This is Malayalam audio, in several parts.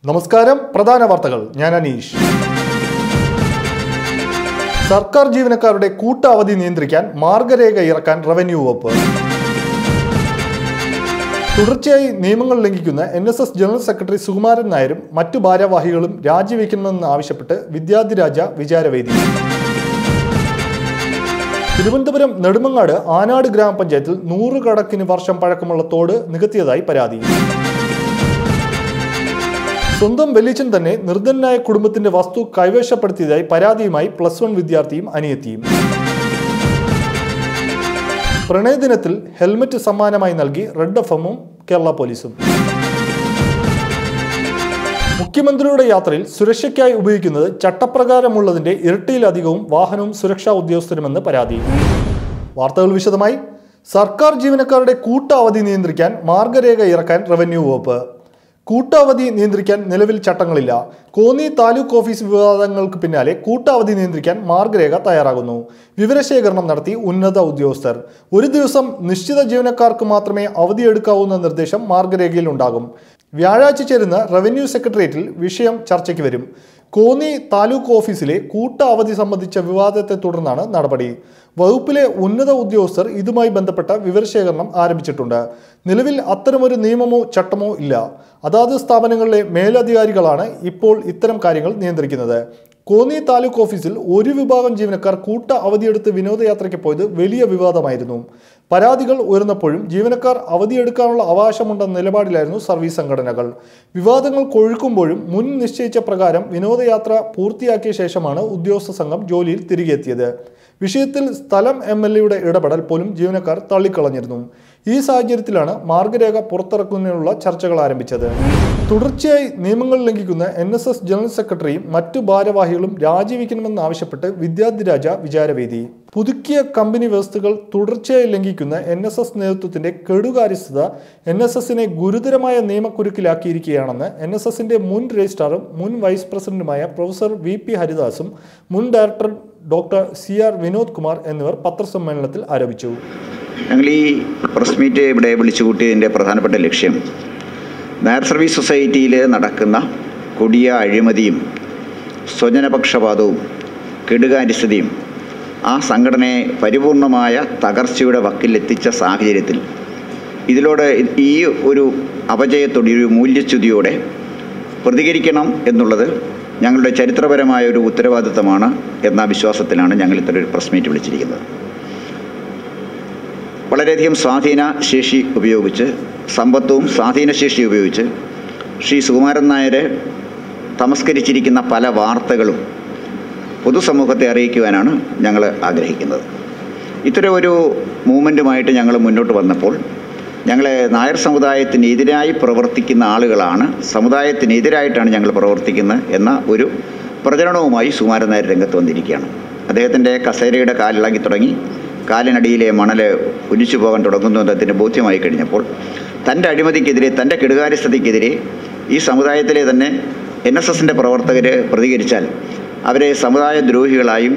നമസ്കാരം പ്രധാന വാർത്തകൾ ഞാൻ അനീഷ് സർക്കാർ ജീവനക്കാരുടെ കൂട്ട അവധി നിയന്ത്രിക്കാൻ മാർഗരേഖ ഇറക്കാൻ റവന്യൂ വകുപ്പ് തുടർച്ചയായി നിയമങ്ങൾ ലംഘിക്കുന്ന N S S general secretary Sukumaran നായരും മറ്റു ഭാരവാഹികളും രാജിവെക്കണമെന്ന് ആവശ്യപ്പെട്ട് വിദ്യാധിരാജ വിചാരവേദി തിരുവനന്തപുരം നെടുമങ്ങാട് ആനാട് ഗ്രാമപഞ്ചായത്തിൽ നൂറുകണക്കിന് വർഷം പഴക്കമുള്ള തോട് നികത്തിയതായി പരാതി സ്വന്തം വെല്ലിച്ചൻ തന്നെ നിർധനനായ കുടുംബത്തിന്റെ വസ്തു കൈവശപ്പെടുത്തിയതായി പരാതിയുമായി പ്ലസ് വൺ വിദ്യാർത്ഥിയും അനിയത്തിയും പ്രണയദിനത്തിൽ ഹെൽമറ്റ് സമ്മാനമായി നൽകി റെഡ് എഫ് എമ്മും കേരള പോലീസും മുഖ്യമന്ത്രിയുടെ യാത്രയിൽ സുരക്ഷയ്ക്കായി ഉപയോഗിക്കുന്നത് ചട്ടപ്രകാരമുള്ളതിന്റെ ഇരട്ടിയിലധികവും വാഹനവും സുരക്ഷാ ഉദ്യോഗസ്ഥരുമെന്ന് പരാതി വാർത്തകൾ വിശദമായി സർക്കാർ ജീവനക്കാരുടെ കൂട്ട അവധി നിയന്ത്രിക്കാൻ മാർഗരേഖ ഇറക്കാൻ റവന്യൂ വകുപ്പ് കൂട്ടാവധി നിയന്ത്രിക്കാൻ നിലവിൽ ചട്ടങ്ങളില്ല കോന്നി താലൂക്ക് ഓഫീസ് വിവാദങ്ങൾക്ക് പിന്നാലെ കൂട്ടാവധി നിയന്ത്രിക്കാൻ മാർഗരേഖ തയ്യാറാകുന്നു വിവരശേഖരണം നടത്തി ഉന്നത ഉദ്യോഗസ്ഥർ ഒരു ദിവസം നിശ്ചിത ജീവനക്കാർക്ക് മാത്രമേ അവധിയെടുക്കാവുന്ന നിർദ്ദേശം മാർഗരേഖയിൽ ഉണ്ടാകും വ്യാഴാഴ്ച ചേരുന്ന റവന്യൂ സെക്രട്ടേറിയറ്റിൽ വിഷയം ചർച്ചയ്ക്ക് വരും കോന്നി താലൂക്ക് ഓഫീസിലെ കൂട്ട അവധി സംബന്ധിച്ച വിവാദത്തെ തുടർന്നാണ് നടപടി വകുപ്പിലെ ഉന്നത ഉദ്യോഗസ്ഥർ ഇതുമായി ബന്ധപ്പെട്ട വിവരശേഖരണം ആരംഭിച്ചിട്ടുണ്ട് നിലവിൽ അത്തരമൊരു നിയമമോ ചട്ടമോ ഇല്ല അതാത് സ്ഥാപനങ്ങളിലെ മേലധികാരികളാണ് ഇപ്പോൾ ഇത്തരം കാര്യങ്ങൾ നിയന്ത്രിക്കുന്നത് കോന്നി താലൂക്ക് ഓഫീസിൽ ഒരു വിഭാഗം ജീവനക്കാർ കൂട്ട അവധിയെടുത്ത് വിനോദയാത്രയ്ക്ക് പോയത് വലിയ വിവാദമായിരുന്നു പരാതികൾ ഉയർന്നപ്പോഴും ജീവനക്കാർ അവധിയെടുക്കാനുള്ള അവകാശമുണ്ടെന്ന നിലപാടിലായിരുന്നു സർവീസ് സംഘടനകൾ വിവാദങ്ങൾ കൊഴുക്കുമ്പോഴും മുൻ നിശ്ചയിച്ച പ്രകാരം വിനോദയാത്ര പൂർത്തിയാക്കിയ ശേഷമാണ് ഉദ്യോഗസ്ഥ സംഘം ജോലിയിൽ തിരികെ എത്തിയത് വിഷയത്തിൽ സ്ഥലം എം എൽ എയുടെ ഇടപെടൽ പോലും ജീവനക്കാർ തള്ളിക്കളഞ്ഞിരുന്നു ഈ സാഹചര്യത്തിലാണ് മാർഗരേഖ പുറത്തിറക്കുന്നതിനുള്ള ചർച്ചകൾ ആരംഭിച്ചത് തുടർച്ചയായി നിയമങ്ങൾ ലംഘിക്കുന്ന എൻ എസ് എസ് ജനറൽ സെക്രട്ടറിയും മറ്റു ഭാരവാഹികളും രാജിവെക്കണമെന്നാവശ്യപ്പെട്ട് വിദ്യാധിരാജ വിചാരവേദി പുതുക്കിയ കമ്പനി വ്യവസ്ഥകൾ തുടർച്ചയായി ലംഘിക്കുന്ന എൻ എസ് എസ് നേതൃത്വത്തിന്റെ കെടുകാര്യസ്ഥത എൻ എസ് എസിനെ ഗുരുതരമായ നിയമക്കുരുക്കിലാക്കിയിരിക്കുകയാണെന്ന് എൻ എസ് എസിന്റെ മുൻ രജിസ്ട്രാറും മുൻ വൈസ് പ്രസിഡന്റുമായ പ്രൊഫസർ വി പി ഹരിദാസും മുൻ director doctor C R Vinod Kumar എന്നിവർ പത്രസമ്മേളനത്തിൽ ആരോപിച്ചു ഞങ്ങൾ ഈ പ്രസ് മീറ്റ് ഇവിടെ വിളിച്ചു കൂട്ടിയതിൻ്റെ പ്രധാനപ്പെട്ട ലക്ഷ്യം നായർ സർവീസ് സൊസൈറ്റിയിൽ നടക്കുന്ന കൊടിയ അഴിമതിയും സ്വജനപക്ഷപാതവും കെടുകാര്യസ്ഥതയും ആ സംഘടനയെ പരിപൂർണമായ തകർച്ചയുടെ വക്കിലെത്തിച്ച സാഹചര്യത്തിൽ ഇതിലൂടെ ഈ ഒരു അപജയത്തോടെ ഒരു മൂല്യച്യുതിയോടെ പ്രതികരിക്കണം എന്നുള്ളത് ഞങ്ങളുടെ ചരിത്രപരമായ ഒരു ഉത്തരവാദിത്തമാണ് എന്ന വിശ്വാസത്തിലാണ് ഞങ്ങൾ ഇത്തരം ഒരു പ്രസ് മീറ്റ് വിളിച്ചിരിക്കുന്നത് വളരെയധികം സ്വാധീന ശേഷി ഉപയോഗിച്ച് സമ്പത്തും സ്വാധീനശേഷി ഉപയോഗിച്ച് ശ്രീ സുകുമാരൻ നായരെ തമസ്കരിച്ചിരിക്കുന്ന പല വാർത്തകളും പൊതുസമൂഹത്തെ അറിയിക്കുവാനാണ് ഞങ്ങൾ ആഗ്രഹിക്കുന്നത് ഇത്തരം ഒരു മൂവ്മെൻറ്റുമായിട്ട് ഞങ്ങൾ മുന്നോട്ട് വന്നപ്പോൾ ഞങ്ങളെ നായർ സമുദായത്തിനെതിരായി പ്രവർത്തിക്കുന്ന ആളുകളാണ് സമുദായത്തിനെതിരായിട്ടാണ് ഞങ്ങൾ പ്രവർത്തിക്കുന്നത് എന്ന ഒരു പ്രചരണവുമായി സുകുമാരൻ നായർ രംഗത്ത് വന്നിരിക്കുകയാണ് അദ്ദേഹത്തിൻ്റെ കസേരയുടെ കാലിളകി തുടങ്ങി കാലിനടിയിലെ മണൽ ഒലിച്ചു പോകാൻ തുടങ്ങുന്നു എന്നതിന് ബോധ്യമായി കഴിഞ്ഞപ്പോൾ തൻ്റെ അഴിമതിക്കെതിരെ തൻ്റെ കെടുകാര്യസ്ഥതയ്ക്കെതിരെ ഈ സമുദായത്തിലെ തന്നെ എൻ എസ് എസിൻ്റെ പ്രവർത്തകർ പ്രതികരിച്ചാൽ അവരെ സമുദായ ദ്രോഹികളായും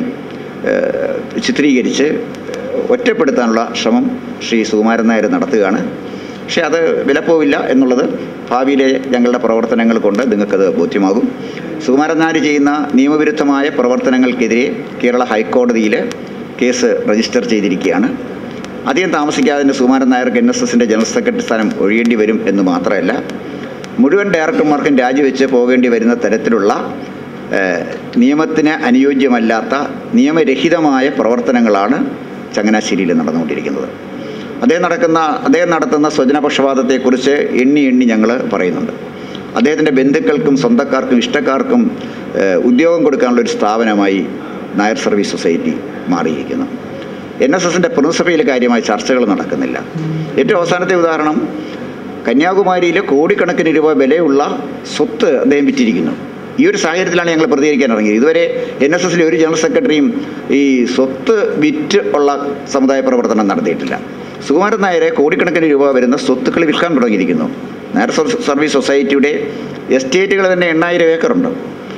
ഏഹ്, ചിത്രീകരിച്ച് ഒറ്റപ്പെടുത്താനുള്ള ശ്രമം ശ്രീ സുകുമാരൻ നായർ നടത്തുകയാണ് പക്ഷേ അത് വിലപ്പോവില്ല എന്നുള്ളത് ഭാവിയിലെ ഞങ്ങളുടെ പ്രവർത്തനങ്ങൾ കൊണ്ട് നിങ്ങൾക്കത് ബോധ്യമാകും സുകുമാരൻ നായർ ചെയ്യുന്ന നിയമവിരുദ്ധമായ പ്രവർത്തനങ്ങൾക്കെതിരെ കേരള ഹൈക്കോടതിയിൽ കേസ് രജിസ്റ്റർ ചെയ്തിരിക്കുകയാണ് അധികം താമസിക്കാതെ തന്നെ സുകുമാരൻ നായർക്ക് എൻ എസ് എസിൻ്റെ ജനറൽ സെക്രട്ടറി സ്ഥാനം ഒഴിയേണ്ടി വരും എന്ന് മാത്രമല്ല മുഴുവൻ ഡയറക്ടർമാർക്കും രാജിവെച്ച് പോകേണ്ടി വരുന്ന തരത്തിലുള്ള ഏഹ്, നിയമത്തിന് അനുയോജ്യമല്ലാത്ത നിയമരഹിതമായ പ്രവർത്തനങ്ങളാണ് ചങ്ങനാശ്ശേരിയിൽ നടന്നുകൊണ്ടിരിക്കുന്നത് അദ്ദേഹം നടക്കുന്ന അദ്ദേഹം നടത്തുന്ന സ്വജനപക്ഷപാതത്തെക്കുറിച്ച് എണ്ണി എണ്ണി ഞങ്ങൾ പറയുന്നുണ്ട് അദ്ദേഹത്തിൻ്റെ ബന്ധുക്കൾക്കും സ്വന്തക്കാർക്കും ഇഷ്ടക്കാർക്കും ഏഹ്, ഉദ്യോഗം കൊടുക്കാനുള്ള ഒരു സ്ഥാപനമായി നായർ സർവീസ് സൊസൈറ്റി മാറിയിരിക്കുന്നു എൻ എസ് എസിൻ്റെ പ്രിൻസിപ്പയിൽ കാര്യമായ ചർച്ചകൾ നടക്കുന്നില്ല ഏറ്റവും അവസാനത്തെ ഉദാഹരണം കന്യാകുമാരിയിൽ കോടിക്കണക്കിന് രൂപ വിലയുള്ള സ്വത്ത് അദ്ദേഹം വിറ്റിരിക്കുന്നു ഈ ഒരു സാഹചര്യത്തിലാണ് ഞങ്ങൾ പ്രതികരിക്കാൻ ഇറങ്ങിയത് ഇതുവരെ എൻ എസ് എസിലെ ഒരു ജനറൽ സെക്രട്ടറിയും ഈ സ്വത്ത് വിറ്റ് ഉള്ള സമുദായ പ്രവർത്തനം നടത്തിയിട്ടില്ല സുകുമാരൻ നായരെ കോടിക്കണക്കിന് രൂപ വരുന്ന സ്വത്തുക്കൾ വിൽക്കാൻ തുടങ്ങിയിരിക്കുന്നു നായർ സർ- സർവീസ് സൊസൈറ്റിയുടെ എസ്റ്റേറ്റുകൾ തന്നെ എണ്ണായിരം ഏക്കറുണ്ട്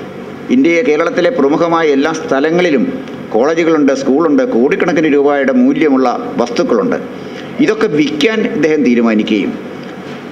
ഇന്ത്യ കേരളത്തിലെ പ്രമുഖമായ എല്ലാ സ്ഥലങ്ങളിലും കോളേജുകളുണ്ട് സ്കൂളുണ്ട് കോടിക്കണക്കിന് രൂപയുടെ മൂല്യമുള്ള വസ്തുക്കളുണ്ട് ഇതൊക്കെ വിൽക്കാൻ ഇദ്ദേഹം തീരുമാനിക്കുകയും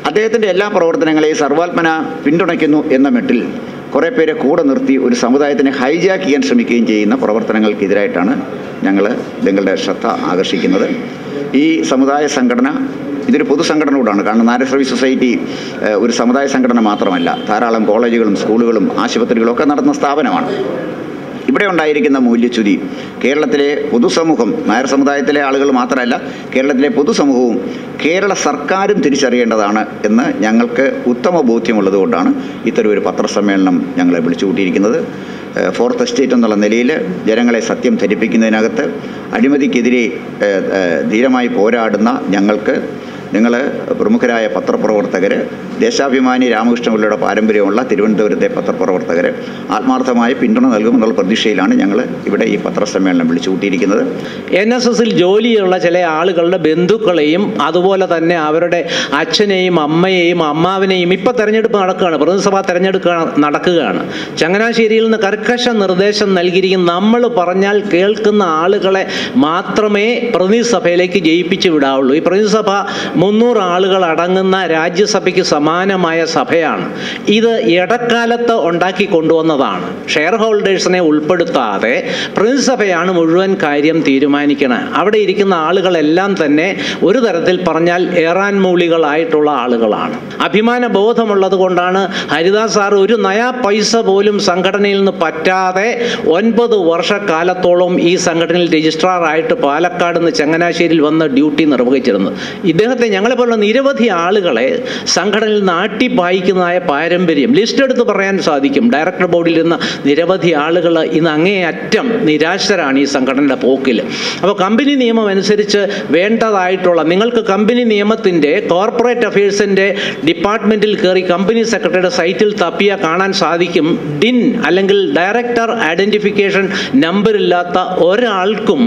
അദ്ദേഹത്തിൻ്റെ എല്ലാ പ്രവർത്തനങ്ങളെയും സർവാത്മന പിന്തുണയ്ക്കുന്നു എന്ന മെട്ടിൽ കുറേ പേരെ കൂടെ നിർത്തി ഒരു സമുദായത്തിനെ ഹൈജാക്ക് ചെയ്യാൻ ശ്രമിക്കുകയും ചെയ്യുന്ന പ്രവർത്തനങ്ങൾക്കെതിരായിട്ടാണ് ഞങ്ങൾ നിങ്ങളുടെ ശ്രദ്ധ ആകർഷിക്കുന്നത് ഈ സമുദായ സംഘടന ഇതൊരു പൊതുസംഘടന കൂടാണ് കാരണം നായർ സർവീസ് സൊസൈറ്റി ഏഹ്, ഒരു സമുദായ സംഘടന മാത്രമല്ല ധാരാളം കോളേജുകളും സ്കൂളുകളും ആശുപത്രികളും ഒക്കെ നടത്തുന്ന സ്ഥാപനമാണ് ഇവിടെ ഉണ്ടായിരിക്കുന്ന മൂല്യച്യുതി കേരളത്തിലെ പൊതുസമൂഹം നായർ സമുദായത്തിലെ ആളുകൾ മാത്രമല്ല കേരളത്തിലെ പൊതുസമൂഹവും കേരള സർക്കാരും തിരിച്ചറിയേണ്ടതാണ് എന്ന് ഞങ്ങൾക്ക് ഉത്തമ ബോധ്യമുള്ളതുകൊണ്ടാണ് ഇത്തരം ഒരു പത്രസമ്മേളനം ഞങ്ങളെ വിളിച്ചു കൂട്ടിയിരിക്കുന്നത് ഏഹ് ഫോർത്ത് എസ്റ്റേറ്റ് എന്നുള്ള നിലയിൽ ജനങ്ങളെ സത്യം ധരിപ്പിക്കുന്നതിനകത്ത് അഴിമതിക്കെതിരെ ഏഹ്, ഏഹ്, ധീരമായി പോരാടുന്ന ഞങ്ങൾക്ക് നിങ്ങൾ പ്രമുഖരായ പത്രപ്രവർത്തകർ ദേശാഭിമാനി രാമകൃഷ്ണപിള്ളയുടെ പാരമ്പര്യമുള്ള തിരുവനന്തപുരത്തെ പത്രപ്രവർത്തകർ ആത്മാർത്ഥമായ പിന്തുണ നൽകുമെന്നുള്ള പ്രതീക്ഷയിലാണ് ഞങ്ങൾ ഇവിടെ ഈ പത്രസമ്മേളനം വിളിച്ചു കൂട്ടിയിരിക്കുന്നത് എൻ എസ് എസിൽ ജോലിയുള്ള ചില ആളുകളുടെ ബന്ധുക്കളെയും അതുപോലെ തന്നെ അവരുടെ അച്ഛനെയും അമ്മയെയും അമ്മാവിനെയും ഇപ്പം തെരഞ്ഞെടുപ്പ് നടക്കുകയാണ് പ്രതിനിധിസഭാ തെരഞ്ഞെടുപ്പ് നടക്കുകയാണ് ചങ്ങനാശ്ശേരിയിൽ നിന്ന് കർക്കശ നിർദ്ദേശം നൽകിയിരിക്കുന്ന നമ്മൾ പറഞ്ഞാൽ കേൾക്കുന്ന ആളുകളെ മാത്രമേ പ്രതിനിധിസഭയിലേക്ക് ജയിപ്പിച്ച് വിടാവുള്ളൂ ഈ പ്രതിനിധിസഭ മുന്നൂറ് ആളുകൾ അടങ്ങുന്ന രാജ്യസഭയ്ക്ക് സമാനമായ സഭയാണ് ഇത് ഇടക്കാലത്ത് ഉണ്ടാക്കി കൊണ്ടുവന്നതാണ് ഷെയർ ഹോൾഡേഴ്സിനെ ഉൾപ്പെടുത്താതെ പ്രതിനിധിസഭയാണ് മുഴുവൻ കാര്യം തീരുമാനിക്കുന്നത് അവിടെ ഇരിക്കുന്ന ആളുകളെല്ലാം തന്നെ ഒരു തരത്തിൽ പറഞ്ഞാൽ ഏറാൻ മൂളികളായിട്ടുള്ള ആളുകളാണ് അഭിമാന ബോധമുള്ളത് കൊണ്ടാണ് ഹരിദാസ് സാർ ഒരു നയാ പൈസ പോലും സംഘടനയിൽ നിന്ന് പറ്റാതെ ഒൻപത് വർഷക്കാലത്തോളം ഈ സംഘടനയിൽ രജിസ്ട്രാർ ആയിട്ട് പാലക്കാട് നിന്ന് ചങ്ങനാശ്ശേരിയിൽ വന്ന് ഡ്യൂട്ടി നിർവഹിച്ചിരുന്നത് ഇദ്ദേഹത്തെ ഞങ്ങളെപ്പോലുള്ള നിരവധി ആളുകളെ സംഘടനയിൽ നാട്ടി വായിക്കുന്നതായ പാരമ്പര്യം ലിസ്റ്റ് എടുത്ത് പറയാൻ സാധിക്കും ഡയറക്ടർ ബോർഡിൽ ഇരുന്ന നിരവധി ആളുകൾ ഇന്ന് അങ്ങേയറ്റം നിരാശരാണ് ഈ സംഘടനയുടെ പോക്കിൽ അപ്പോൾ കമ്പനി നിയമം അനുസരിച്ച് വേണ്ടതായിട്ടുള്ള നിങ്ങൾക്ക് കമ്പനി നിയമത്തിൻ്റെ കോർപ്പറേറ്റ് അഫയേഴ്സിൻ്റെ ഡിപ്പാർട്ട്മെൻറ്റിൽ കയറി കമ്പനി സെക്രട്ടറിയുടെ സൈറ്റിൽ തപ്പിയാൽ കാണാൻ സാധിക്കും ഡിൻ അല്ലെങ്കിൽ ഡയറക്ടർ ഐഡൻറ്റിഫിക്കേഷൻ നമ്പറില്ലാത്ത ഒരാൾക്കും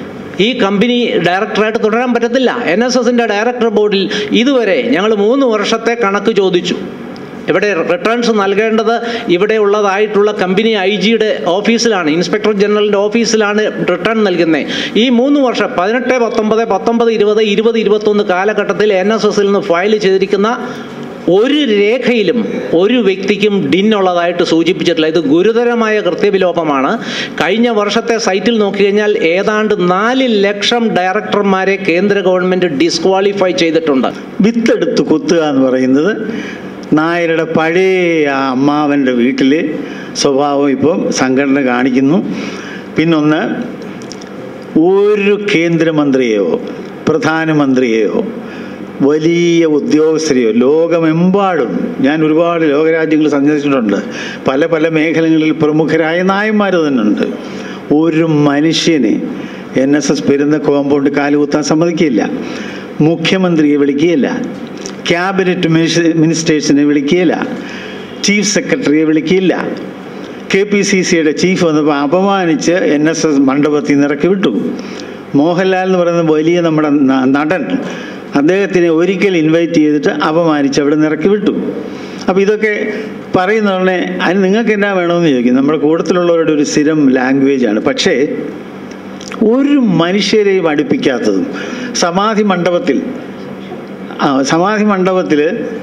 ഈ കമ്പനി ഡയറക്ടറായിട്ട് തുടരാൻ പറ്റത്തില്ല എൻ എസ് എസിൻ്റെ ഡയറക്ടർ ബോർഡിൽ ഇതുവരെ ഞങ്ങൾ മൂന്ന് വർഷത്തെ കണക്ക് ചോദിച്ചു ഇവിടെ റിട്ടേൺസ് നൽകേണ്ടത് ഇവിടെ ഉള്ളതായിട്ടുള്ള കമ്പനി ഐ ജിയുടെ ഓഫീസിലാണ് ഇൻസ്പെക്ടർ ജനറലിൻ്റെ ഓഫീസിലാണ് റിട്ടേൺ നൽകുന്നത് ഈ മൂന്ന് വർഷം പതിനെട്ട് പത്തൊമ്പത് പത്തൊമ്പത് ഇരുപത് ഇരുപത് ഇരുപത്തൊന്ന് കാലഘട്ടത്തിൽ എൻ എസ് എസിൽ നിന്ന് ഫയൽ ചെയ്തിരിക്കുന്ന ഒരു രേഖയിലും ഒരു വ്യക്തിക്കും ഡിൻ ഉള്ളതായിട്ട് സൂചിപ്പിച്ചിട്ടില്ല ഇത് ഗുരുതരമായ കൃത്യവിലോപമാണ് കഴിഞ്ഞ വർഷത്തെ സൈറ്റിൽ നോക്കിക്കഴിഞ്ഞാൽ ഏതാണ്ട് നാല് ലക്ഷം ഡയറക്ടർമാരെ കേന്ദ്ര ഗവൺമെൻറ് ഡിസ്ക്വാളിഫൈ ചെയ്തിട്ടുണ്ട് വിത്തെടുത്ത് കുത്തുക എന്ന് പറയുന്നത് നായരുടെ പഴയ ആ അമ്മാവൻ്റെ വീട്ടിൽ സ്വഭാവം ഇപ്പം സംഘടന കാണിക്കുന്നു പിന്നൊന്ന് ഒരു കേന്ദ്രമന്ത്രിയെയോ പ്രധാനമന്ത്രിയെയോ വലിയ ഉദ്യോഗസ്ഥരെയോ ലോകമെമ്പാടും ഞാൻ ഒരുപാട് ലോകരാജ്യങ്ങൾ സന്ദർശിച്ചിട്ടുണ്ട് പല പല മേഖലകളിൽ പ്രമുഖരായ നായന്മാർ തന്നെ ഉണ്ട് ഒരു മനുഷ്യനെ N S S Perunna compound കാലുകുത്താൻ സമ്മതിക്കില്ല മുഖ്യമന്ത്രിയെ വിളിക്കുകയില്ല ക്യാബിനറ്റ് മിനിസ്റ്റ- മിനിസ്റ്റേഴ്സിനെ വിളിക്കുകയില്ല ചീഫ് സെക്രട്ടറിയെ വിളിക്കില്ല കെ പി സി സിയുടെ ചീഫ് വന്നപ്പോൾ അപമാനിച്ച് എൻ എസ് എസ് മണ്ഡപത്തിൽ നിന്ന് ഇറക്കി വിട്ടു മോഹൻലാൽ എന്ന് പറയുന്ന വലിയ നമ്മുടെ ന- നടൻ അദ്ദേഹത്തിനെ ഒരിക്കൽ ഇൻവൈറ്റ് ചെയ്തിട്ട് അപമാനിച്ച് അവിടെ നിന്ന് ഇറക്കി വിട്ടു അപ്പോൾ ഇതൊക്കെ പറയുന്ന ഉടനെ അതിന് നിങ്ങൾക്ക് എന്നാ വേണമെന്ന് ചോദിക്കും നമ്മുടെ കൂട്ടത്തിലുള്ളവരുടെ ഒരു സ്ഥിരം ലാംഗ്വേജാണ് പക്ഷേ ഒരു മനുഷ്യരെയും അടുപ്പിക്കാത്തതും സമാധി മണ്ഡപത്തിൽ ആ സമാധി മണ്ഡപത്തിൽ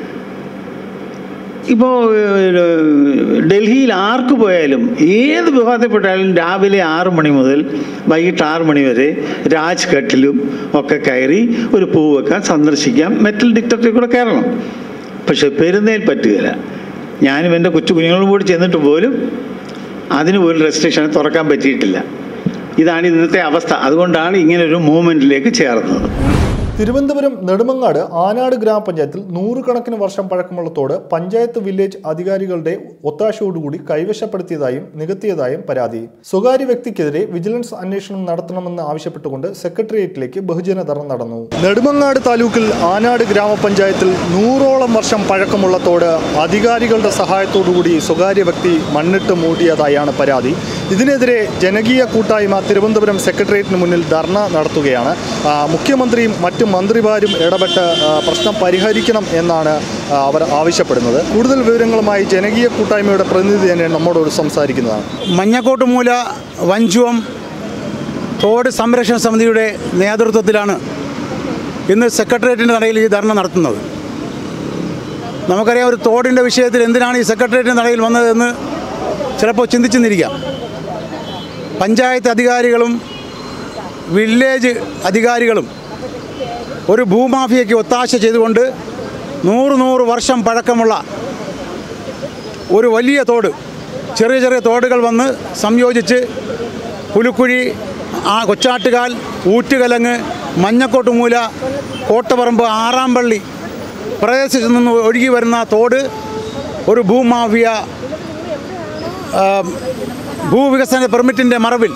ഇപ്പോൾ ഡൽഹിയിൽ ആർക്ക് പോയാലും ഏത് വിഭാഗത്തിൽപ്പെട്ടാലും രാവിലെ ആറ് മണി മുതൽ വൈകിട്ട് ആറ് മണി വരെ രാജ്ഘട്ടിലും ഒക്കെ കയറി ഒരു പൂ വെക്കാൻ സന്ദർശിക്കാം മെറ്റൽ ഡിറ്റക്ടറിൽ കൂടെ കയറണം പക്ഷെ പെരുന്നേൽ പറ്റുകയില്ല ഞാനും എൻ്റെ കൊച്ചു കുഞ്ഞുങ്ങളും കൂടി ചെന്നിട്ട് പോലും അതിന് പോലും റെസ്ട്രിക്ഷൻ തുറക്കാൻ പറ്റിയിട്ടില്ല ഇതാണ് ഇന്നത്തെ അവസ്ഥ അതുകൊണ്ടാണ് ഇങ്ങനൊരു മൂവ്മെൻറ്റിലേക്ക് ചേർന്നത് തിരുവനന്തപുരം നെടുമങ്ങാട് ആനാട് ഗ്രാമപഞ്ചായത്തിൽ നൂറുകണക്കിന് വർഷം പഴക്കമുള്ള തോട് പഞ്ചായത്ത് വില്ലേജ് അധികാരികളുടെ ഒത്താശയോടുകൂടി കൈവശപ്പെടുത്തിയതായും നികത്തിയതായും പരാതി സ്വകാര്യ വ്യക്തിക്കെതിരെ വിജിലൻസ് അന്വേഷണം നടത്തണമെന്ന് ആവശ്യപ്പെട്ടുകൊണ്ട് സെക്രട്ടേറിയറ്റിലേക്ക് ബഹുജന ധർണ നടന്നു നെടുമങ്ങാട് താലൂക്കിൽ ആനാട് ഗ്രാമപഞ്ചായത്തിൽ നൂറോളം വർഷം പഴക്കമുള്ള തോട് അധികാരികളുടെ സഹായത്തോടുകൂടി സ്വകാര്യ വ്യക്തി മണ്ണിട്ട് മൂടിയതായാണ് പരാതി ഇതിനെതിരെ ജനകീയ കൂട്ടായ്മ തിരുവനന്തപുരം സെക്രട്ടേറിയറ്റിന് മുന്നിൽ ധർണ നടത്തുകയാണ് ആ, മുഖ്യമന്ത്രിയും മറ്റ് മന്ത്രിമാരും ഇടപെട്ട് ആ, പ്രശ്നം പരിഹരിക്കണം എന്നാണ് ആ, അവർ ആവശ്യപ്പെടുന്നത് കൂടുതൽ വിവരങ്ങളുമായി ജനകീയ കൂട്ടായ്മയുടെ പ്രതിനിധി തന്നെ നമ്മോട് സംസാരിക്കുന്നതാണ് മഞ്ഞക്കോട്ട് മൂല വഞ്ചുവം തോട് സംരക്ഷണ സമിതിയുടെ നേതൃത്വത്തിലാണ് ഇന്ന് സെക്രട്ടേറിയറ്റിൻ്റെ നടയിൽ ഈ ധർണ നടത്തുന്നത് നമുക്കറിയാം ഒരു തോടിൻ്റെ വിഷയത്തിൽ എന്തിനാണ് ഈ സെക്രട്ടേറിയറ്റ് നടയിൽ വന്നതെന്ന് ചിലപ്പോൾ ചിന്തിച്ചെന്നിരിക്കാം പഞ്ചായത്ത് അധികാരികളും വില്ലേജ് അധികാരികളും ഒരു ഭൂമാഫിയയ്ക്ക് ഒത്താശ ചെയ്തുകൊണ്ട് നൂറ് നൂറ് വർഷം പഴക്കമുള്ള ഒരു വലിയ തോട് ചെറിയ ചെറിയ തോടുകൾ വന്ന് സംയോജിച്ച് പുലുക്കുഴി ആ കൊച്ചാട്ടുകാൽ ഊറ്റുകലങ്ങ് മഞ്ഞക്കോട്ടുമൂല കോട്ടപ്പറമ്പ് ആറാമ്പള്ളി പ്രദേശത്ത് നിന്ന് ഒഴുകി വരുന്ന തോട് ഒരു ഭൂമാഫിയ ആ, ഭൂവികസന പെർമിറ്റിൻ്റെ മറവിൽ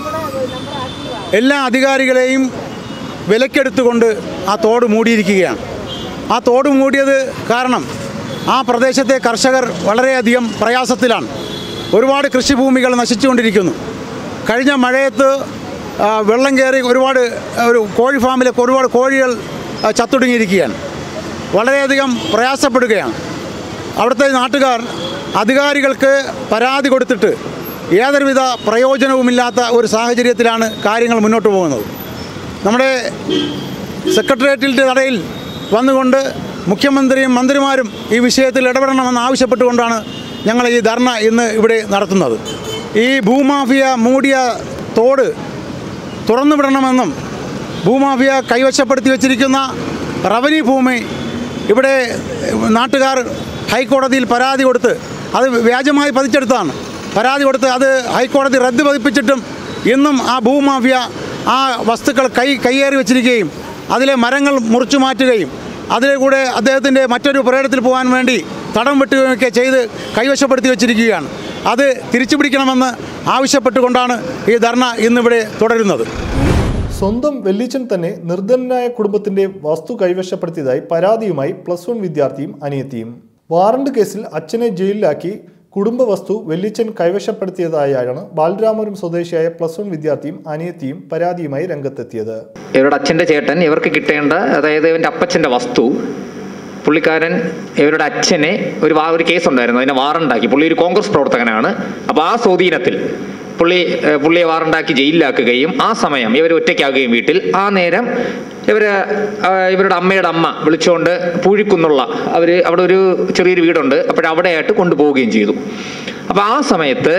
എല്ലാ അധികാരികളെയും വിലക്കെടുത്തുകൊണ്ട് ആ തോട് മൂടിയിരിക്കുകയാണ് ആ തോട് മൂടിയത് കാരണം ആ പ്രദേശത്തെ കർഷകർ വളരെയധികം പ്രയാസത്തിലാണ് ഒരുപാട് കൃഷിഭൂമികൾ നശിച്ചുകൊണ്ടിരിക്കുന്നു കഴിഞ്ഞ മഴയത്ത് ആ, വെള്ളം കയറി ഒരുപാട് ആ, ഒരു കോഴി ഫാമിലൊക്കെ ഒരുപാട് കോഴികൾ ആ, ചത്തൊടുങ്ങിയിരിക്കുകയാണ് വളരെയധികം പ്രയാസപ്പെടുകയാണ് അവിടുത്തെ നാട്ടുകാർ അധികാരികൾക്ക് പരാതി കൊടുത്തിട്ട് യാതൊരുവിധ പ്രയോജനവുമില്ലാത്ത ഒരു സാഹചര്യത്തിലാണ് കാര്യങ്ങൾ മുന്നോട്ട് പോകുന്നത് നമ്മുടെ സെക്രട്ടേറിയറ്റിൻ്റെ നടയിൽ വന്നുകൊണ്ട് മുഖ്യമന്ത്രിയും മന്ത്രിമാരും ഈ വിഷയത്തിൽ ഇടപെടണമെന്ന് ആവശ്യപ്പെട്ടുകൊണ്ടാണ് ഞങ്ങൾ ഈ ധർണ ഇന്ന് ഇവിടെ നടത്തുന്നത് ഈ ഭൂമാഫിയ മൂടിയ തോട് തുറന്നു വിടണമെന്നും ഭൂമാഫിയ കൈവശപ്പെടുത്തി വച്ചിരിക്കുന്ന റവന്യൂ ഭൂമി ഇവിടെ നാട്ടുകാർ ഹൈക്കോടതിയിൽ പരാതി കൊടുത്ത് അത് വ്യാജമായി പതിച്ചെടുത്തതാണ് പരാതി കൊടുത്ത് അത് ഹൈക്കോടതി റദ്ദ് പതിപ്പിച്ചിട്ടും ഇന്നും ആ ഭൂമാഫിയ ആ വസ്തുക്കൾ കൈ കൈയേറി വെച്ചിരിക്കുകയും അതിലെ മരങ്ങൾ മുറിച്ചു മാറ്റുകയും അതിലെ കൂടെ അദ്ദേഹത്തിൻ്റെ മറ്റൊരു പുരയിടത്തിൽ പോകാൻ വേണ്ടി തടം വെട്ടുകയൊക്കെ ചെയ്ത് കൈവശപ്പെടുത്തി വെച്ചിരിക്കുകയാണ് അത് തിരിച്ചു പിടിക്കണമെന്ന് ആവശ്യപ്പെട്ടുകൊണ്ടാണ് ഈ ധർണ ഇന്നിവിടെ തുടരുന്നത് സ്വന്തം വെല്ലിച്ചൻ തന്നെ നിർധനനായ കുടുംബത്തിന്റെ വസ്തു കൈവശപ്പെടുത്തിയതായി പരാതിയുമായി പ്ലസ് വൺ വിദ്യാർത്ഥിയും അനിയത്തിയും വാറണ്ട് കേസിൽ അച്ഛനെ ജയിലിലാക്കി കുടുംബ വസ്തു വെല്ലിച്ചൻ കൈവശപ്പെടുത്തിയതായാണ് ബാലരാമപുരം സ്വദേശിയായ പ്ലസ് വൺ വിദ്യാർത്ഥിയും അനിയത്തിയും പരാതിയുമായി രംഗത്തെത്തിയത് ഇവരുടെ അച്ഛൻ്റെ ചേട്ടൻ ഇവർക്ക് കിട്ടേണ്ട അതായത് ഇവൻ്റെ അപ്പച്ചൻ്റെ വസ്തു പുള്ളിക്കാരൻ ഇവരുടെ അച്ഛനെ ഒരു വാ ഒരു കേസ് ഉണ്ടായിരുന്നു അതിനെ വാറണ്ടാക്കി പുള്ളി ഒരു കോൺഗ്രസ് പ്രവർത്തകനാണ് അപ്പോൾ ആ സ്വാധീനത്തിൽ പുള്ളി ഏഹ്, പുള്ളിയെ വാറണ്ടാക്കി ജയിലിലാക്കുകയും ആ സമയം ഇവർ ഒറ്റയ്ക്കാകുകയും വീട്ടിൽ ആ നേരം ഇവര് ആ, ഇവരുടെ അമ്മയുടെ അമ്മ വിളിച്ചുകൊണ്ട് പൂഴിക്കുന്നുള്ള അവർ അവിടെ ഒരു ചെറിയൊരു വീടുണ്ട് അപ്പോഴവിടെയായിട്ട് കൊണ്ടുപോവുകയും ചെയ്തു അപ്പോൾ ആ സമയത്ത്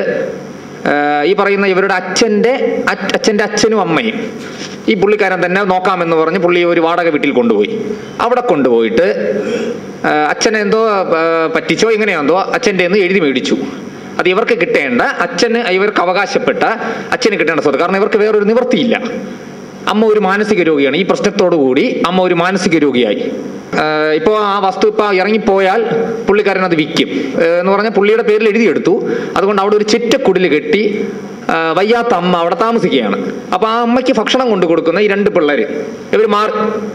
ഏഹ് ഈ പറയുന്ന ഇവരുടെ അച്ഛൻ്റെ അച്ഛ- അച്ഛൻ്റെ അച്ഛനും അമ്മയും ഈ പുള്ളിക്കാരൻ തന്നെ നോക്കാമെന്ന് പറഞ്ഞ് പുള്ളി ഒരു വാടക വീട്ടിൽ കൊണ്ടുപോയി അവിടെ കൊണ്ടുപോയിട്ട് ഏഹ് അച്ഛനെ എന്തോ ഏഹ് പറ്റിച്ചോ ഇങ്ങനെയോ എന്തോ അച്ഛൻ്റെ നിന്ന് എഴുതി മേടിച്ചു അത് ഇവർക്ക് കിട്ടേണ്ട അച്ഛന് ഇവർക്ക് അവകാശപ്പെട്ട അച്ഛന് കിട്ടേണ്ട സ്വത്ത് കാരണം ഇവർക്ക് വേറൊരു നിവൃത്തിയില്ല അമ്മ ഒരു മാനസിക രോഗിയാണ് ഈ പ്രശ്നത്തോടു കൂടി അമ്മ ഒരു മാനസിക രോഗിയായി ആഹ് ഇപ്പോൾ ആ വസ്തു ഇപ്പോൾ ഇറങ്ങിപ്പോയാൽ പുള്ളിക്കാരൻ അത് വിൽക്കും ആഹ് എന്ന് പറഞ്ഞാൽ പുള്ളിയുടെ പേരിൽ എഴുതിയെടുത്തു അതുകൊണ്ട് അവിടെ ഒരു ചെറ്റക്കുടിൽ കെട്ടി ആഹ് വയ്യാത്ത അമ്മ അവിടെ താമസിക്കുകയാണ് അപ്പോൾ ആ അമ്മയ്ക്ക് ഭക്ഷണം കൊണ്ടു കൊടുക്കുന്ന ഈ രണ്ട് പിള്ളേർ ഇവർ മാറി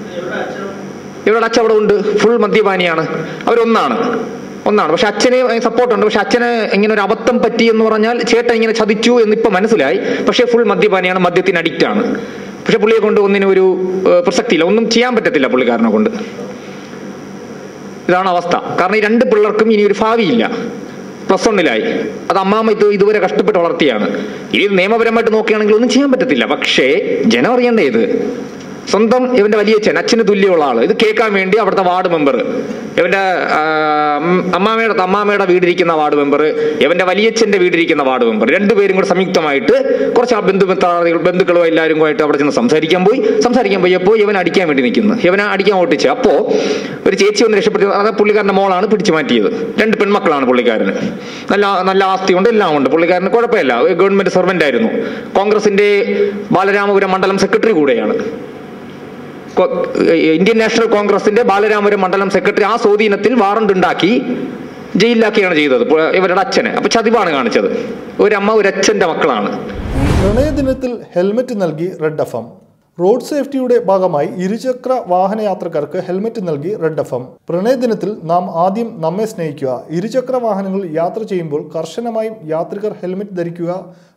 ഇവരുടെ അച്ഛൻ അവിടെ ഉണ്ട് ഫുൾ മദ്യപാനിയാണ് അവരൊന്നാണ് ഒന്നാണ് പക്ഷെ അച്ഛന് സപ്പോർട്ടുണ്ട് പക്ഷെ അച്ഛന് ഇങ്ങനെ ഒരു അബദ്ധം പറ്റി എന്ന് പറഞ്ഞാൽ ചേട്ടൻ ഇങ്ങനെ ചതിച്ചു എന്നിപ്പോൾ മനസ്സിലായി പക്ഷേ ഫുൾ മദ്യപാനിയാണ് മദ്യത്തിന് അഡിക്റ്റ് ആണ് പക്ഷെ പുള്ളിയെ കൊണ്ട് ഒന്നിനും ഒരു ഏഹ്, പ്രസക്തിയില്ല ഒന്നും ചെയ്യാൻ പറ്റത്തില്ല പുള്ളിക്കാരനെ കൊണ്ട് ഇതാണ് അവസ്ഥ കാരണം ഈ രണ്ട് പിള്ളേർക്കും ഇനി ഒരു ഭാവിയില്ല പ്ലസ് വണ്ണിലായി അത് അമ്മാമ്മ ഇത് ഇതുവരെ കഷ്ടപ്പെട്ട് വളർത്തിയാണ് ഇനി ഇത് നിയമപരമായിട്ട് നോക്കുകയാണെങ്കിൽ ഒന്നും ചെയ്യാൻ പറ്റത്തില്ല പക്ഷേ ജനം അറിയണ്ടേ ഇത് സ്വന്തം ഇവന്റെ വലിയച്ഛൻ അച്ഛന് തുല്യമുള്ള ആള് ഇത് കേൾക്കാൻ വേണ്ടി അവിടുത്തെ വാർഡ് മെമ്പർ ഇവന്റെ ആ, ഉം, അമ്മാമ്മയുടെ അമ്മാമ്മയുടെ വീടിരിക്കുന്ന വാർഡ് മെമ്പർ ഇവന്റെ വലിയച്ഛന്റെ വീടിരിക്കുന്ന വാർഡ് മെമ്പർ രണ്ടുപേരും കൂടെ സംയുക്തമായിട്ട് കുറച്ച് ആ ബന്ധുമിത്രാദികൾ ബന്ധുക്കളും എല്ലാവരും കൂടെ ആയിട്ട് അവിടെ ചെന്ന് സംസാരിക്കാൻ പോയി സംസാരിക്കാൻ പോയപ്പോൾ ഇവൻ അടിക്കാൻ വേണ്ടി നിൽക്കുന്നു ഇവനെ അടിക്കാൻ ഓട്ടിച്ച് അപ്പോൾ ഒരു ചേച്ചി ഒന്ന് രക്ഷപ്പെടുത്തി അതായത് പുള്ളിക്കാരൻ്റെ മോളാണ് പിടിച്ചു മാറ്റിയത് രണ്ട് പെൺമക്കളാണ് പുള്ളിക്കാരന് നല്ല നല്ല ആസ്തി ഉണ്ട് എല്ലാം ഉണ്ട് പുള്ളിക്കാരന് കുഴപ്പമില്ല ഒരു ഗവൺമെന്റ് സർവന്റ് ആയിരുന്നു കോൺഗ്രസിന്റെ ബാലരാമപുരം മണ്ഡലം സെക്രട്ടറി കൂടെയാണ് കൊ- ഇന്ത്യൻ നാഷണൽ കോൺഗ്രസിന്റെ ബാലരാമപുരം മണ്ഡലം സെക്രട്ടറി ആ സ്വാധീനത്തിൽ വാറണ്ട് ഉണ്ടാക്കി ജയിലിലാക്കിയാണ് ചെയ്തത് പു- ഇവരുടെ അച്ഛന് അപ്പൊ ചതിവാണ് കാണിച്ചത് ഒരമ്മ ഒരു അച്ഛന്റെ മക്കളാണ് പ്രണയദിനത്തിൽ ഹെൽമറ്റ് നൽകി റെഡ് എഫ് എം റോഡ് സേഫ്റ്റിയുടെ ഭാഗമായി ഇരുചക്ര വാഹന യാത്രക്കാർക്ക് ഹെൽമറ്റ് നൽകി റെഡ് എഫ് എം പ്രണയദിനത്തിൽ നാം ആദ്യം നമ്മെ സ്നേഹിക്കുക ഇരുചക്ര വാഹനങ്ങളിൽ യാത്ര ചെയ്യുമ്പോൾ കർശനമായും യാത്രികർ ഹെൽമറ്റ് ധരിക്കുക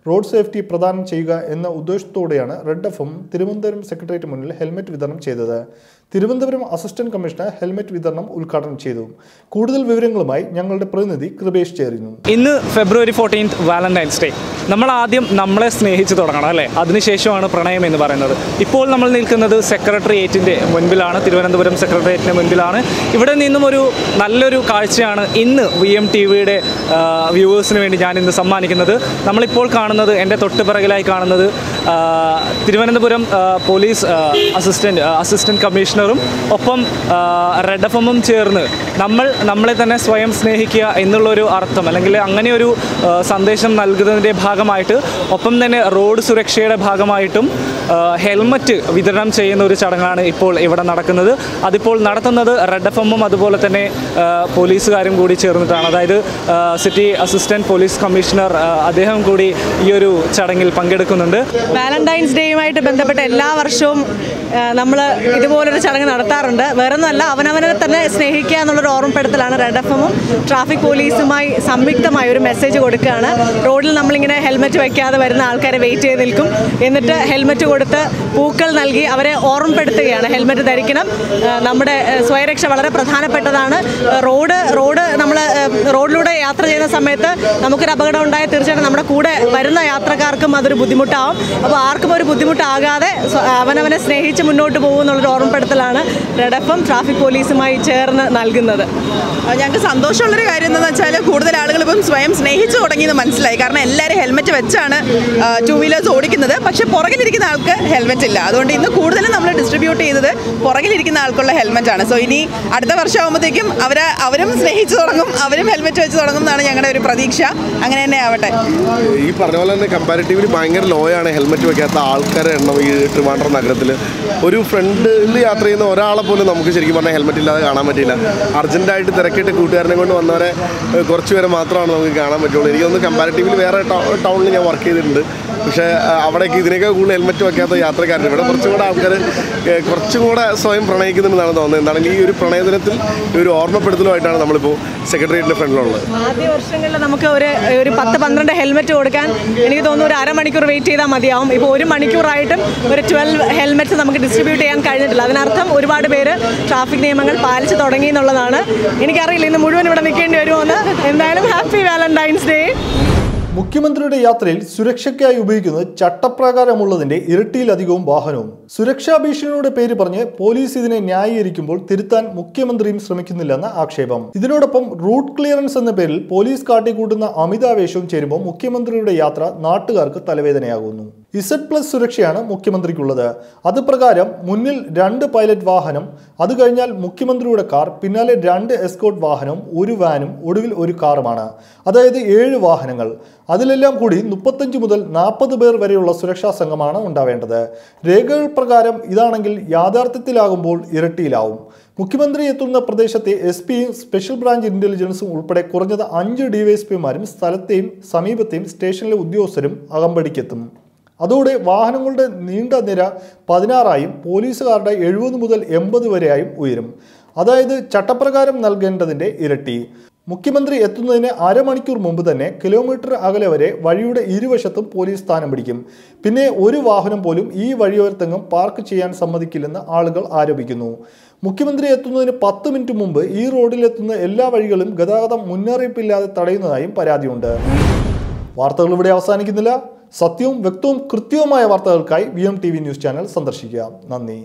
റോഡ് സേഫ്റ്റി പ്രദാനം ചെയ്യുക എന്ന ഉദ്ദേശത്തോടെയാണ് red F M Thiruvananthapuram secretariat മുന്നിൽ ഹെൽമറ്റ് വിതരണം ചെയ്തത് തിരുവനന്തപുരം അസിസ്റ്റന്റ് കമ്മീഷണർ ഹെൽമറ്റ് വിതരണം ഉദ്ഘാടനം ചെയ്തു കൂടുതൽ വിവരങ്ങളുമായി ഞങ്ങളുടെ പ്രതിനിധി കൃപേഷ് ചേരുന്നു ഇന്ന് ഫെബ്രുവരി ഫോർട്ടീൻത്ത് വാലന്റൈൻസ് ഡേ നമ്മൾ ആദ്യം നമ്മളെ സ്നേഹിച്ച് തുടങ്ങണം അല്ലേ അതിനുശേഷമാണ് പ്രണയം എന്ന് പറയുന്നത് ഇപ്പോൾ നമ്മൾ നിൽക്കുന്നത് സെക്രട്ടേറിയറ്റിൻ്റെ മുൻപിലാണ് തിരുവനന്തപുരം സെക്രട്ടേറിയറ്റിൻ്റെ മുൻപിലാണ് ഇവിടെ നിന്നും ഒരു നല്ലൊരു കാഴ്ചയാണ് ഇന്ന് വി എം ടി വിയുടെ വ്യൂവേഴ്സിന് വേണ്ടി ഞാൻ ഇന്ന് സമ്മാനിക്കുന്നത് നമ്മളിപ്പോൾ കാണുന്നത് എൻ്റെ തൊട്ട് പിറകിലായി കാണുന്നത് ആ, തിരുവനന്തപുരം ആ, പോലീസ് ആ, അസിസ്റ്റൻറ്റ് ആ, അസിസ്റ്റൻറ്റ് കമ്മീഷണറും ഒപ്പം ആ, റെഡ് എഫ് എമ്മും ചേർന്ന് നമ്മൾ നമ്മളെ തന്നെ സ്വയം സ്നേഹിക്കുക എന്നുള്ളൊരു അർത്ഥം അല്ലെങ്കിൽ അങ്ങനെ ഒരു ആ, സന്ദേശം നൽകുന്നതിൻ്റെ ഭാഗമായിട്ട് ഒപ്പം തന്നെ റോഡ് സുരക്ഷയുടെ ഭാഗമായിട്ടും ആ, ഹെൽമറ്റ് വിതരണം ചെയ്യുന്ന ഒരു ചടങ്ങാണ് ഇപ്പോൾ ഇവിടെ നടക്കുന്നത് അതിപ്പോൾ നടത്തുന്നത് റെഡ് എഫ് എമ്മും അതുപോലെ തന്നെ ആ, പോലീസുകാരും കൂടി ചേർന്നിട്ടാണ് അതായത് ആ, സിറ്റി അസിസ്റ്റൻറ്റ് പോലീസ് കമ്മീഷണർ ആ, അദ്ദേഹം കൂടി ഈ ഒരു ചടങ്ങിൽ പങ്കെടുക്കുന്നുണ്ട് വാലന്റൈൻസ് ഡേയുമായിട്ട് ബന്ധപ്പെട്ട് എല്ലാ വർഷവും നമ്മൾ ഇതുപോലൊരു ചടങ്ങ് നടത്താറുണ്ട് വേറൊന്നുമല്ല അവനവനെ തന്നെ സ്നേഹിക്കുക എന്നുള്ളൊരു ഓർമ്മപ്പെടുത്തലാണ് റെഡ് എഫ് എമ്മും ട്രാഫിക് പോലീസുമായി സംയുക്തമായി ഒരു മെസ്സേജ് കൊടുക്കുകയാണ് റോഡിൽ നമ്മളിങ്ങനെ ഹെൽമെറ്റ് വയ്ക്കാതെ വരുന്ന ആൾക്കാരെ വെയിറ്റ് ചെയ്ത് നിൽക്കും എന്നിട്ട് ഹെൽമെറ്റ് കൊടുത്ത് പൂക്കൾ നൽകി അവരെ ഓർമ്മപ്പെടുത്തുകയാണ് ഹെൽമെറ്റ് ധരിക്കണം ആ, നമ്മുടെ ആ, സ്വയരക്ഷ വളരെ പ്രധാനപ്പെട്ടതാണ് ആ, റോഡ് റോഡ് നമ്മൾ റോഡിലൂടെ യാത്ര ചെയ്യുന്ന സമയത്ത് നമുക്കൊരു അപകടം ഉണ്ടായാൽ തീർച്ചയായിട്ടും നമ്മുടെ കൂടെ വരുന്ന യാത്രക്കാർക്കും അതൊരു ബുദ്ധിമുട്ടാവും അപ്പോൾ ആർക്കും ഒരു ബുദ്ധിമുട്ടാകാതെ സ്വ- അവനവനെ സ്നേഹിച്ച് മുന്നോട്ട് പോകും എന്നുള്ളൊരു ഓർമ്മപ്പെടുത്തലാണ് റെഡ് എഫ് എം ട്രാഫിക് പോലീസുമായി ചേർന്ന് നൽകുന്നത് ഞങ്ങൾക്ക് സന്തോഷമുള്ളൊരു കാര്യം എന്താണെന്ന് വെച്ചാൽ കൂടുതൽ ആളുകൾ ഇപ്പം സ്വയം സ്നേഹിച്ചു തുടങ്ങിയെന്ന് മനസ്സിലായി കാരണം എല്ലാവരും ഹെൽമെറ്റ് വെച്ചാണ് ടൂ വീലേഴ്സ് ഓടിക്കുന്നത് പക്ഷേ പുറകിലിരിക്കുന്ന ആൾക്ക് ഹെൽമെറ്റ് ഇല്ല അതുകൊണ്ട് ഇന്ന് കൂടുതലും നമ്മൾ ഡിസ്ട്രിബ്യൂട്ട് ചെയ്തത് പുറകിലിരിക്കുന്ന ആൾക്കുള്ള ഹെൽമെറ്റ് ആണ് സോ ഇനി അടുത്ത വർഷം ആകുമ്പോഴത്തേക്കും അവർ അവരും സ്നേഹിച്ചു തുടങ്ങും അവരും ഹെൽമെറ്റ് വെച്ച് തുടങ്ങും എന്നാണ് ഞങ്ങളുടെ ഒരു പ്രതീക്ഷ അങ്ങനെ തന്നെ ആവട്ടെ ഈ പറഞ്ഞ പോലെ തന്നെ കമ്പാരിറ്റീവ്ലി ഭയങ്കര ലോ ആണ് ഹെൽമെറ്റ് വെക്കാത്ത ആൾക്കാരെ എണ്ണം ഈ ട്രിവാൻഡ്രം നഗരത്തിൽ ഒരു ഫ്രണ്ടിൽ യാത്ര ചെയ്യുന്ന ഒരാളെ പോലും നമുക്ക് ശരിക്കും പറഞ്ഞാൽ ഹെൽമെറ്റ് ഇല്ലാതെ കാണാൻ പറ്റില്ല അർജൻറ്റായിട്ട് തിരക്കിട്ട് കൂട്ടുകാരനെ കൊണ്ട് വന്നവരെ ഏഹ്, കുറച്ച് പേരെ മാത്രമാണ് നമുക്ക് കാണാൻ പറ്റുള്ളൂ എനിക്ക് തോന്നുന്നു കമ്പാരിറ്റീവ്ലി വേറെ ടൗണിൽ ഞാൻ വർക്ക് ചെയ്തിട്ടുണ്ട് പക്ഷേ ആ, അവിടേക്ക് ഇതിനേക്കാൾ കൂടുതൽ ഹെൽമെറ്റ് വെക്കാത്ത യാത്രക്കാരുണ്ട് ഇവിടെ കുറച്ചും കൂടെ ആൾക്കാർ ഏഹ്, കുറച്ചും കൂടെ സ്വയം പ്രണയിക്കുന്നുണ്ടെന്നാണ് തോന്നുന്നത് എന്താണെങ്കിൽ ഈ ഒരു പ്രണയദിനത്തിൽ ഈ ഒരു ഓർമ്മപ്പെടുത്തലുമായിട്ടാണ് നമ്മളിപ്പോൾ സെക്രട്ടേറിയറ്റിൻ്റെ ഫ്രണ്ടിലുള്ളത് ആദ്യ വർഷങ്ങളിൽ നമുക്ക് ഒരു ഒരു പത്ത് പന്ത്രണ്ട് ഹെൽമെറ്റ് കൊടുക്കാൻ എനിക്ക് തോന്നുന്നു ഒരു അരമണിക്കൂർ വെയിറ്റ് ചെയ്താൽ മതിയാവും ഇപ്പോൾ ഒരു മണിക്കൂറായിട്ടും ഒരു ട്വൽവ് ഹെൽമെറ്റ്സ് നമുക്ക് ഡിസ്ട്രിബ്യൂട്ട് ചെയ്യാൻ കഴിഞ്ഞിട്ടില്ല അതിനർത്ഥം ഒരുപാട് പേര് ട്രാഫിക് നിയമങ്ങൾ പാലിച്ച് തുടങ്ങി എന്നുള്ളതാണ് എനിക്കറിയില്ല ഇന്ന് മുഴുവൻ ഇവിടെ നിൽക്കേണ്ടി വരുമോന്ന് എന്തായാലും ഹാപ്പി വാലന്റൈൻസ് ഡേ മുഖ്യമന്ത്രിയുടെ യാത്രയിൽ സുരക്ഷയ്ക്കായി ഉപയോഗിക്കുന്നത് ചട്ടപ്രകാരമുള്ളതിന്റെ ഇരട്ടിയിലധികവും വാഹനവും സുരക്ഷാ ഭീഷണിയുടെ പേര് പറഞ്ഞ് പോലീസ് ഇതിനെ ന്യായീകരിക്കുമ്പോൾ തിരുത്താൻ മുഖ്യമന്ത്രിയും ശ്രമിക്കുന്നില്ലെന്ന ആക്ഷേപം ഇതിനോടൊപ്പം റൂട്ട് ക്ലിയറൻസ് എന്ന പേരിൽ പോലീസ് കാട്ടിക്കൂട്ടുന്ന അമിതാവേശവും ചേരുമ്പോൾ മുഖ്യമന്ത്രിയുടെ യാത്ര നാട്ടുകാർക്ക് തലവേദനയാകുന്നു ഇസഡ് പ്ലസ് സുരക്ഷയാണ് മുഖ്യമന്ത്രിക്കുള്ളത് അത് പ്രകാരം മുന്നിൽ രണ്ട് പൈലറ്റ് വാഹനം അത് കഴിഞ്ഞാൽ മുഖ്യമന്ത്രിയുടെ കാർ പിന്നാലെ രണ്ട് എസ്കോട്ട് വാഹനവും ഒരു വാനും ഒടുവിൽ ഒരു കാറുമാണ് അതായത് ഏഴ് വാഹനങ്ങൾ അതിലെല്ലാം കൂടി മുപ്പത്തഞ്ച് മുതൽ നാൽപ്പത് പേർ വരെയുള്ള സുരക്ഷാ സംഘമാണ് ഉണ്ടാവേണ്ടത് രേഖകൾ പ്രകാരം ഇതാണെങ്കിൽ യാഥാർത്ഥ്യത്തിലാകുമ്പോൾ ഇരട്ടിയിലാവും മുഖ്യമന്ത്രി എത്തുന്ന പ്രദേശത്തെ എസ് പിയും സ്പെഷ്യൽ ബ്രാഞ്ച് ഇന്റലിജൻസും ഉൾപ്പെടെ കുറഞ്ഞത് അഞ്ച് ഡിവൈഎസ്പിമാരും സ്ഥലത്തെയും സമീപത്തെയും സ്റ്റേഷനിലെ ഉദ്യോഗസ്ഥരും അകമ്പടിക്കെത്തും അതോടെ വാഹനങ്ങളുടെ നീണ്ട നിര പതിനാറായും പോലീസുകാരുടെ എഴുപത് മുതൽ എൺപത് വരെയായും ഉയരും അതായത് ചട്ടപ്രകാരം നൽകേണ്ടതിൻ്റെ ഇരട്ടി മുഖ്യമന്ത്രി എത്തുന്നതിന് അരമണിക്കൂർ മുമ്പ് തന്നെ കിലോമീറ്റർ അകലെ വരെ വഴിയുടെ ഇരുവശത്തും പോലീസ് സ്ഥാനം പിടിക്കും പിന്നെ ഒരു വാഹനം പോലും ഈ വഴിയോരത്തെങ്ങും പാർക്ക് ചെയ്യാൻ സമ്മതിക്കില്ലെന്ന് ആളുകൾ ആരോപിക്കുന്നു മുഖ്യമന്ത്രി എത്തുന്നതിന് പത്ത് മിനിറ്റ് മുമ്പ് ഈ റോഡിലെത്തുന്ന എല്ലാ വഴികളും ഗതാഗതം മുന്നറിയിപ്പില്ലാതെ തടയുന്നതായും പരാതിയുണ്ട് വാർത്തകൾ ഇവിടെ അവസാനിക്കുന്നില്ല സത്യവും വ്യക്തവും കൃത്യവുമായ വാർത്തകൾക്കായി V M T V news channel സന്ദർശിക്കുക നന്ദി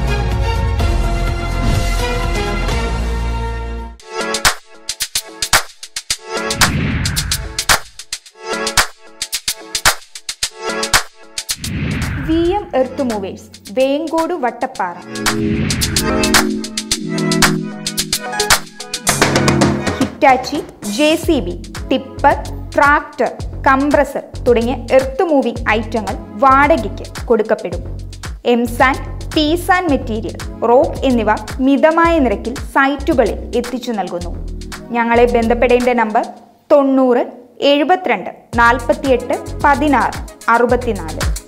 V M earth movers Vengode Vattappara Hitachi J C B tipper tractor compressor തുടങ്ങിയ എർത്ത് മൂവിംഗ് ഐറ്റങ്ങൾ വാടകയ്ക്ക് കൊടുക്കപ്പെടും എംസാൻ പീസാൻ മെറ്റീരിയൽ റോക്ക് എന്നിവ മിതമായ നിരക്കിൽ സൈറ്റുകളിൽ എത്തിച്ചു നൽകുന്നു ഞങ്ങളെ ബന്ധപ്പെടേണ്ട നമ്പർ തൊണ്ണൂറ് എഴുപത്തിരണ്ട് നാൽപ്പത്തിയെട്ട് പതിനാറ് അറുപത്തിനാല്